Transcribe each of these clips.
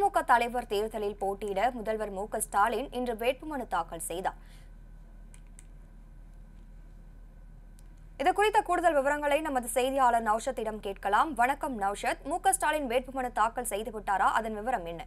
திமுக தலைவர் தேர்தலில் போட்டியிட முதல்வர் மு க ஸ்டாலின் இன்று வேட்புமனு தாக்கல் செய்தார் இது குறித்த கூடுதல் விவரங்களை நமது செய்தியாளர் நௌஷத்திடம் கேட்கலாம் வணக்கம் நௌஷத் மு க ஸ்டாலின் வேட்புமனு தாக்கல் செய்து விட்டாரா அதன் விவரம் என்ன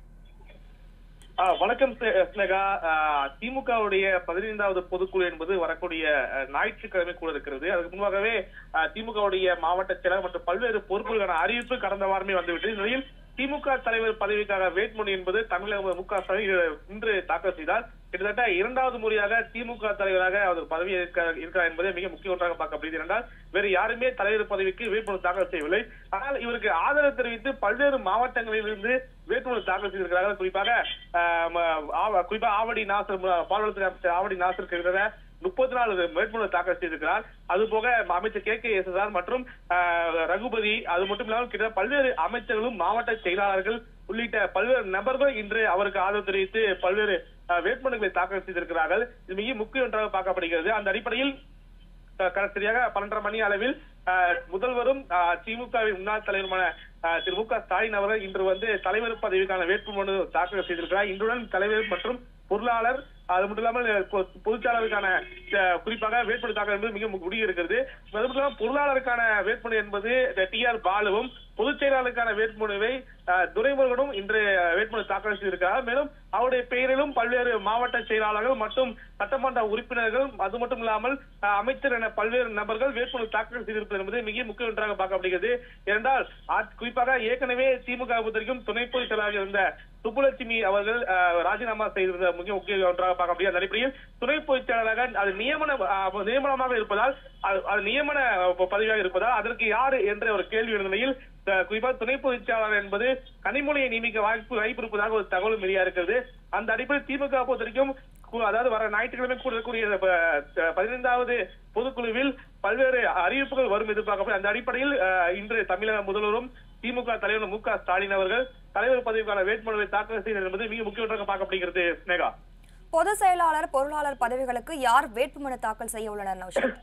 ஆ, வணக்கம் ஸ்னே- ஸ்னேகா திமுகவுடைய பதினைந்தாவது பொதுக்குழு என்பது வரக்கூடிய அஹ், ஞாயிற்றுக்கிழமை கூட இருக்கிறது அதுக்கு முன்பாகவே திமுகவுடைய மாவட்ட செயலர் மற்றும் பல்வேறு பொறுப்புகளுக்கான அறிவிப்பு கடந்த வாரமே வந்துவிட்டது இந்த நிலையில் திமுக தலைவர் பதவிக்கான வேட்புமனு என்பது தமிழக மு க ஸ்டாலின் இன்று தாக்கல் செய்தார் கிட்டத்தட்ட இரண்டாவது முறையாக திமுக தலைவராக அவர் பதவி ஏற்க- இருக்கிறார் என்பதை மிக முக்கிய ஒன்றாக பார்க்கப்படுகிறது என்றால் வேறு யாருமே தலைவர் பதவிக்கு வேட்புமனு தாக்கல் செய்யவில்லை ஆனால் இவருக்கு ஆதரவு தெரிவித்து பல்வேறு மாவட்டங்களிலிருந்து வேட்புமனு தாக்கல் செய்திருக்கிறார்கள் குறிப்பாக ஆஹ், ம- ஆவ- குறிப்பாக ஆவடி நாசர் மு- பால்வளத்துறை அமைச்சர் ஆவடி நாசர் கிட்டத்தட்ட முப்பத்தி நாலு வேட்புமனு தாக்கல் செய்திருக்கிறார் அது போக அமைச்சர் கே கே எஸ் மற்றும் ஆஹ், ரகுபதி அது மட்டும் இல்லாமல் கிட்ட பல்வேறு அமைச்சர்களும் மாவட்ட செயலாளர்கள் உள்ளிட்ட பல்வேறு நபர்கள் இன்று அவருக்கு ஆதரவு தெரிவித்து பல்வேறு ஆஹ், வேட்புமனுக்களை தாக்கல் செய்திருக்கிறார்கள் இது மிக முக்கிய ஒன்றாக பார்க்கப்படுகிறது அந்த அடிப்படையில் அஹ் க- சரியாக பன்னெண்டரை மணி அளவில் அஹ், முதல்வரும் அஹ், திமுகவின் முன்னாள் தலைவருமான அஹ், திரு மு க ஸ்டாலின் அவர்கள் இன்று வந்து தலைவர் பதவிக்கான வேட்புமனு தாக்கல் செய்திருக்கிறார் இன்றுடன் தலைவர் மற்றும் பொருளாளர் அது மட்டும் இல்லாமல் அஹ், பொ- பொதுச்செயலாளருக்கான அஹ், குறிப்பாக வேட்புமனு தாக்கல் என்பது மிக முடிவு இருக்கிறது அது மட்டும் இல்லாமல் பொருளாளருக்கான வேட்புமனு என்பது டி ஆர் பாலுவும் பொதுச் செயலாளருக்கான வேட்புமனுவை அஹ், துரைமுருகனும் இன்று அஹ், வேட்புமனு தாக்கல் செய்திருக்கிறார் மேலும் அவருடைய பெயரிலும் பல்வேறு மாவட்ட செயலாளர்கள் மற்றும் சட்டமன்ற உறுப்பினர்கள் அது மட்டும் இல்லாமல் அஹ், அமைச்சர் என பல்வேறு நபர்கள் வேட்புமனு தாக்கல் செய்திருப்பது என்பது மிக முக்கிய ஒன்றாக பார்க்கப்படுகிறது ஏனென்றால் ஆ- குறிப்பாக ஏற்கனவே திமுக பொறுத்தவரைக்கும் துணை பொதுச் செயலாளராக இருந்த சுப்புலட்சுமி அவர்கள் அஹ், ராஜினாமா செய்திருந்த மிக முக்கிய ஒன்றாக பார்க்கப்படுகிறது அந்த அடிப்படையில் துணை பொதுச் செயலாளராக அது நியமன அஹ், நியமனமாக இருப்பதால் அது அது நியமன அஹ், பதவியாக இருப்பதால் அதற்கு யாரு என்ற ஒரு கேள்வி எழுந்த நிலையில் அஹ், குறிப்பாக துணை பொதுச் செயலாளர் என்பது கனிமொழியை நியமிக்க வாய்ப்பு வாய்ப்பு இருப்பதாக ஒரு தகவல் வெளியா இருக்கிறது அந்த அடிப்படையில் திமுக பொறுத்த வரைக்கும் கு- அதாவது வர ஞாயிற்றுக்கிழமை கூட இருக்கக்கூடிய இந்த ப- அஹ், பதினைந்தாவது பொதுக்குழுவில் பல்வேறு அறிவிப்புகள் வரும் எதிர்பார்க்கப்படும் அந்த அடிப்படையில் அஹ், இன்று தமிழக முதல்வரும் திமுக தலைவர் மு க ஸ்டாலின் அவர்கள் தலைவர் பதவிக்கான வேட்புமனுவை தாக்கல் செய்தது என்பது மிக முக்கிய ஒன்றாக பார்க்கப்படுகிறது ஸ்னேகா பொதுச் செயலாளர் பொருளாளர் பதவிகளுக்கு யார் வேட்புமனு தாக்கல் செய்ய உள்ளனர் நௌஷத்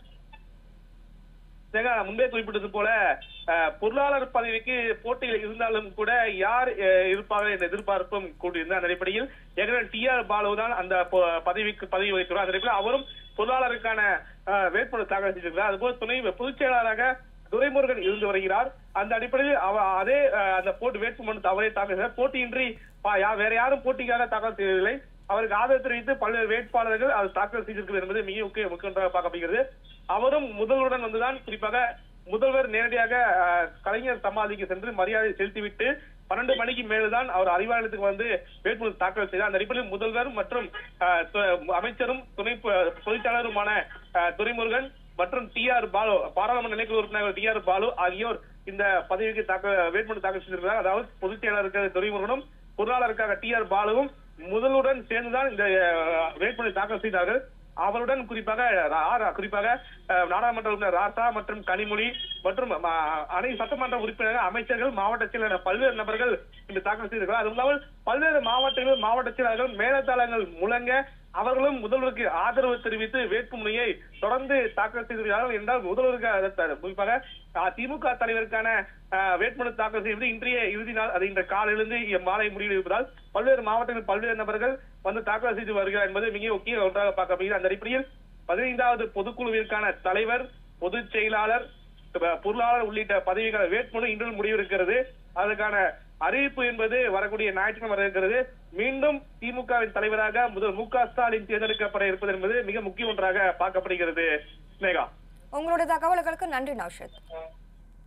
ஸ்னேகா நான் முன்பே குறிப்பிட்டது போல அஹ், பொருளாளர் பதவிக்கு போட்டியில் இருந்தாலும் கூட யார் அஹ், இருப்பார்கள் என்ற எதிர்பார்ப்பும் கூடியிருந்த அந்த அடிப்படையில் ஏற்கனவே டி ஆர் பாலு தான் அந்த பொ- பதவிக்கு பதவி வகிக்கிறார் அந்த அடிப்படையில் அவரும் பொருளாளருக்கான அஹ், வேட்புமனு தாக்கல் செய்திருக்கிறார் அதுபோல் துணை பொதுச் செயலாளராக துரைமுருகன் இருந்து வருகிறார் அந்த அடிப்படையில் அவ அதே அஹ், அந்த போட்டி வேட்புமனு அவரே தாக்கல் செய்தார் போட்டியின்றி பா- யா- வேற யாரும் போட்டிக்காக தாக்கல் செய்யவில்லை அவருக்கு ஆதரவு தெரிவித்து பல்வேறு வேட்பாளர்கள் அது தாக்கல் செய்திருக்கிறது என்பது மிக முக்கிய முக்கிய ஒன்றாக பார்க்கப்படுகிறது அவரும் முதல்வருடன் வந்துதான் குறிப்பாக முதல்வர் நேரடியாக அஹ், கலைஞர் சமாதிக்கு சென்று மரியாதை செலுத்திவிட்டு பன்னெண்டு மணிக்கு மேல்தான் அவர் அறிவாலயத்துக்கு வந்து வேட்புமனு தாக்கல் செய்தார் அந்த அடிப்படையில் முதல்வர் மற்றும் அஹ், து- அமைச்சரும் துணை பொ- பொதுச்செயலாளருமான அஹ், துரைமுருகன் மற்றும் டி ஆர் பாலு பாராளுமன்ற நிலைக்குழு உறுப்பினர் டி ஆர் பாலு ஆகியோர் இந்த பதவிக்கு தாக்கல் வேட்புமனு தாக்கல் செய்திருக்கிறார் அதாவது பொதுச் செயலாளருக்கு துரைமுருகனும் பொருளாளருக்காக டி ஆர் பாலுவும் முதலுடன் சேர்ந்துதான் இந்த அஹ், வேட்புமனு தாக்கல் செய்தார்கள் அவருடன் குறிப்பாக ஆர் குறிப்பாக அஹ், நாடாளுமன்ற உறுப்பினர் ராசா மற்றும் கனிமொழி மற்றும் அஹ், அனைத்து சட்டமன்ற உறுப்பினர்கள் அமைச்சர்கள் மாவட்ட செயலர் என பல்வேறு நபர்கள் இந்த தாக்கல் செய்திருக்கிறார் அதுவும் இல்லாமல் பல்வேறு மாவட்டங்கள் மாவட்ட செயலாளர்கள் மேலத்தாளங்கள் முழங்க அவர்களும் முதல்வருக்கு ஆதரவு தெரிவித்து வேட்புமனுவை தொடர்ந்து தாக்கல் செய்திருக்கிறார்கள் என்றால் முதல்வருக்கு அதை த- குறிப்பாக அஹ், திமுக தலைவருக்கான அஹ், வேட்புமனு தாக்கல் செய்வது இன்றைய இறுதி நாள் அது இன்று காலையிலிருந்து இ- மாலை முடிவில் இருப்பதால் பல்வேறு மாவட்டங்கள் பல்வேறு நபர்கள் வந்து தாக்கல் செய்து வருகிறார் என்பது மிக முக்கிய ஒன்றாக பார்க்கப்படுகிறது அந்த அடிப்படையில் பதினைந்தாவது பொதுக்குழுவிற்கான தலைவர் பொதுச் செயலாளர் ப- பொருளாளர் உள்ளிட்ட பதவிக்கான வேட்புமனு இன்று முடிவிருக்கிறது அதற்கான அறிவிப்பு என்பது வரக்கூடிய ஞாயிற்றுக்கிழமை வர இருக்கிறது மீண்டும் திமுகவின் தலைவராக முதல் மு க ஸ்டாலின் தேர்ந்தெடுக்கப்பட இருப்பது என்பது மிக முக்கிய ஒன்றாக பார்க்கப்படுகிறது ஸ்னேகா உங்களுடைய தகவல்களுக்கு நன்றி நௌஷத்